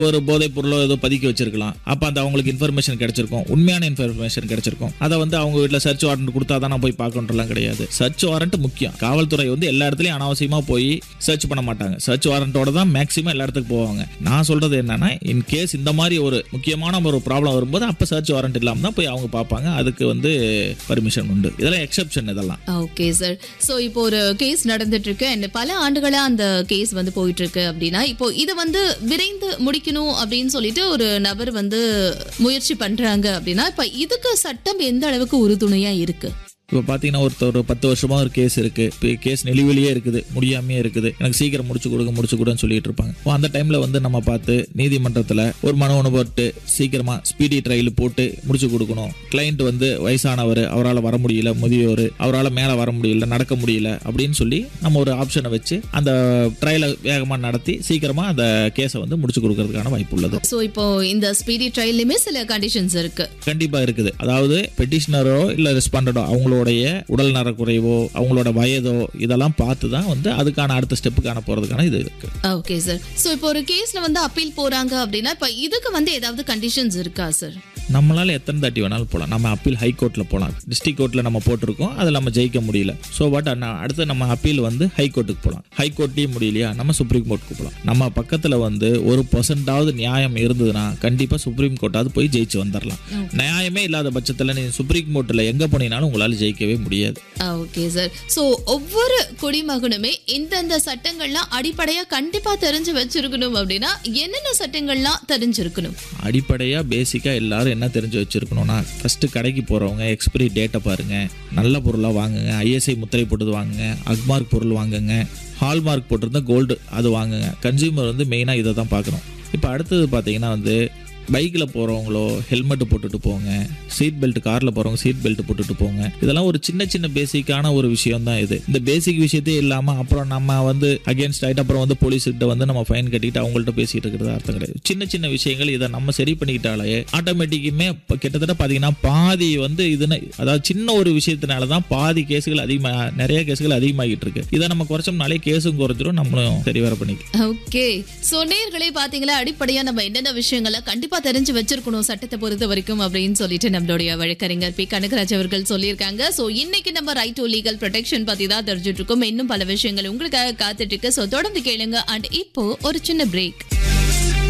ஒரு போதைப் பொருளோ ஏதோ பதுக்கி வச்சிருக்கலாம் அப்ப அந்த அவங்களுக்கு இன்ஃபர்மேஷன் கிடைச்சிருக்கும் உண்மையான இன்ஃபர்மேஷன் கிடைச்சிருக்கும் அதை வந்து அவங்க வீட்டில் சர்ச் வாரண்ட் கொடுத்தா தான் நான் போய் பார்க்கணுன்றலாம் கிடையாது சர்ச் வாரண்ட் முக்கியம் காவல்துறை வந்து எல்லா இடத்துலையும் அனாவசியமா போய் சர்ச் பண்ண மாட்டாங்க சர்ச் வாரண்டோட தான் மேக்ஸிமம் எல்லா இடத்துக்கு போவாங்க நான் சொல்றது என்னன்னா இன் கேஸ் இந்த மாதிரி ஒரு முக்கியமான ஒரு ப்ராப்ளம் வரும்போது அப்போ சர்ச் வாரண்ட் இல்லாமல் தான் போய் அவங்க பார்ப்பாங்க அதுக்கு வந்து பர்மிஷன் உண்டு இதெல்லாம் எக்ஸப்ஷன் இதெல்லாம் ஓகே சார் ஸோ இப்போ ஒரு கேஸ் நடந்துட்டு இருக்கு and பல ஆண்டுகளா அந்த கேஸ் வந்து போயிட்டு இருக்கு அப்படின்னா இப்போ இதை வந்து விரைந்து முடிக்கணும் அப்படின்னு சொல்லிட்டு ஒரு நபர் வந்து முயற்சி பண்றாங்க அப்படின்னா இப்போ இதுக்கு சட்டம் எந்த அளவுக்கு உறுதுணையா இருக்கு இப்போ பார்த்தீங்கன்னா ஒருத்தர் ஒரு பத்து வருஷமா ஒரு கேஸ் இருக்கு இப்போ கேஸ் நிலுவிலேயே இருக்குது முடியாமையே இருக்குது எனக்கு சீக்கிரம் முடிச்சு கொடுங்க முடிச்சு கொடுன்னு சொல்லிட்டு இருப்பாங்க அப்போ அந்த டைம்ல வந்து நம்ம பார்த்து நீதிமன்றத்தில் ஒரு மனு ஒன்று போட்டு சீக்கிரமா ஸ்பீடி ட்ரையல் போட்டு முடிச்சு கொடுக்கணும் கிளைண்ட் வந்து வயசானவர் அவரால் வர முடியல முதியோர் அவரால் மேலே வர முடியல நடக்க முடியல அப்படின்னு சொல்லி நம்ம ஒரு ஆப்ஷனை வச்சு அந்த ட்ரையலை வேகமாக நடத்தி சீக்கிரமா அந்த கேஸை வந்து முடிச்சு கொடுக்கறதுக்கான வாய்ப்பு உள்ளது ஸோ இப்போ இந்த ஸ்பீடி ட்ரையல்லையுமே சில கண்டிஷன்ஸ் இருக்கு கண்டிப்பா இருக்குது அதாவது பெட்டிஷனரோ இல்ல ரெஸ்பாண்டடோ அவங்களுடைய உடல் நலக்குறைவோ அவங்களோட வயதோ இதெல்லாம் பார்த்து தான் வந்து அதுக்கான அடுத்த ஸ்டெப்புக்கான போறதுக்கான இது இருக்கு ஓகே சார் ஸோ இப்போ ஒரு கேஸ்ல வந்து அப்பீல் போறாங்க அப்படின்னா இப்போ இதுக்கு வந்து ஏதாவது கண்டிஷன்ஸ் இருக்கா சார் நம்மளால எத்தனை தாட்டி வேணாலும் போகலாம் நம்ம அப்பீல் ஹை கோர்ட்ல போகலாம் டிஸ்ட்ரிக்ட் கோர்ட்ல நம்ம போட்டிருக்கோம் அதில் நம்ம ஜெயிக்க முடியல ஸோ பட் அடுத்து நம்ம அப்பீல் வந்து ஹை கோர்ட்டுக்கு போகலாம் ஹை கோர்ட்டையும் முடியலையா நம்ம சுப்ரீம் கோர்ட்டுக்கு போகலாம் நம்ம பக்கத்தில் வந்து ஒரு பர்சன்டாவது நியாயம் இருந்ததுன்னா கண்டிப்பாக சுப்ரீம் கோர்ட்டாவது போய் ஜெயிச்சு வந்துடலாம் நியாயமே இல்லாத பட்சத்தில் நீ சுப்ரீம் கோர்ட்டில் எங்கே போனீங்கனாலும் உங்களால் ஜெயிக்கவே முடியாது ஓகே சார் ஸோ ஒவ்வொரு குடிமகனுமே இந்தந்த சட்டங்கள்லாம் அடிப்படையா கண்டிப்பா தெரிஞ்சு வச்சிருக்கணும் அப்படின்னா என்னென்ன சட்டங்கள்லாம் தெரிஞ்சிருக்கணும் அடிப்படையாக பேசிக்காக எல்லாரும் என்ன தெரிஞ்சு வச்சுருக்கணும்னா ஃபஸ்ட்டு கடைக்கு போகிறவங்க எக்ஸ்பிரி டேட்டை பாருங்கள் நல்ல பொருளாக வாங்குங்க ஐஎஸ்ஐ முத்திரை போட்டது வாங்குங்க அக்மார்க் பொருள் வாங்குங்க ஹால்மார்க் போட்டிருந்த கோல்டு அது வாங்குங்க கன்சியூமர் வந்து மெயினாக இதை தான் பார்க்கணும் இப்போ அடுத்தது பார்த்தீங்கன்னா வந்து பைக்கில் போகிறவங்களோ ஹெல்மெட் போட்டுட்டு போங்க சீட் பெல்ட் காரில் போகிறவங்க சீட் பெல்ட் போட்டுட்டு போங்க இதெல்லாம் ஒரு சின்ன சின்ன பேசிக்கான ஒரு விஷயம் தான் இது இந்த பேசிக் விஷயத்தே இல்லாமல் அப்புறம் நம்ம வந்து அகேன்ஸ்ட் ஆகிட்டு அப்புறம் வந்து போலீஸ்கிட்ட வந்து நம்ம ஃபைன் கட்டிட்டு அவங்கள்ட்ட பேசிட்டு இருக்கிறது அர்த்தம் கிடையாது சின்ன சின்ன விஷயங்கள் இதை நம்ம சரி பண்ணிக்கிட்டாலே ஆட்டோமேட்டிக்குமே இப்போ கிட்டத்தட்ட பார்த்தீங்கன்னா பாதி வந்து இதுன்னு அதாவது சின்ன ஒரு விஷயத்தினால தான் பாதி கேஸுகள் அதிகமாக நிறைய கேஸுகள் அதிகமாகிட்டு இருக்கு இதை நம்ம குறைச்சோம்னாலே கேஸும் குறைஞ்சிரும் நம்மளும் சரி வர பண்ணிக்கலாம் ஓகே ஸோ நேர்களே பாத்தீங்களா அடிப்படையா நம்ம என்னென்ன விஷயங்களை கண்டிப்பா தெரிஞ்சு வச்சிருக்கணும் சட்டத்தை பொறுத்த வரைக்கும் அப்படின்னு சொல்லிட்டு நம்மளுடைய வழக்கறிஞர் பி கனகராஜ் அவர்கள் சொல்லியிருக்காங்க ஸோ இன்னைக்கு நம்ம ரைட் டு லீகல் ப்ரொடெக்ஷன் பத்தி தான் தெரிஞ்சுட்டு இருக்கோம் இன்னும் பல விஷயங்கள் உங்களுக்காக காத்துட்டு இருக்கு ஸோ தொடர்ந்து கேளுங்க அண்ட் இப்போ ஒரு சின்ன பிரேக்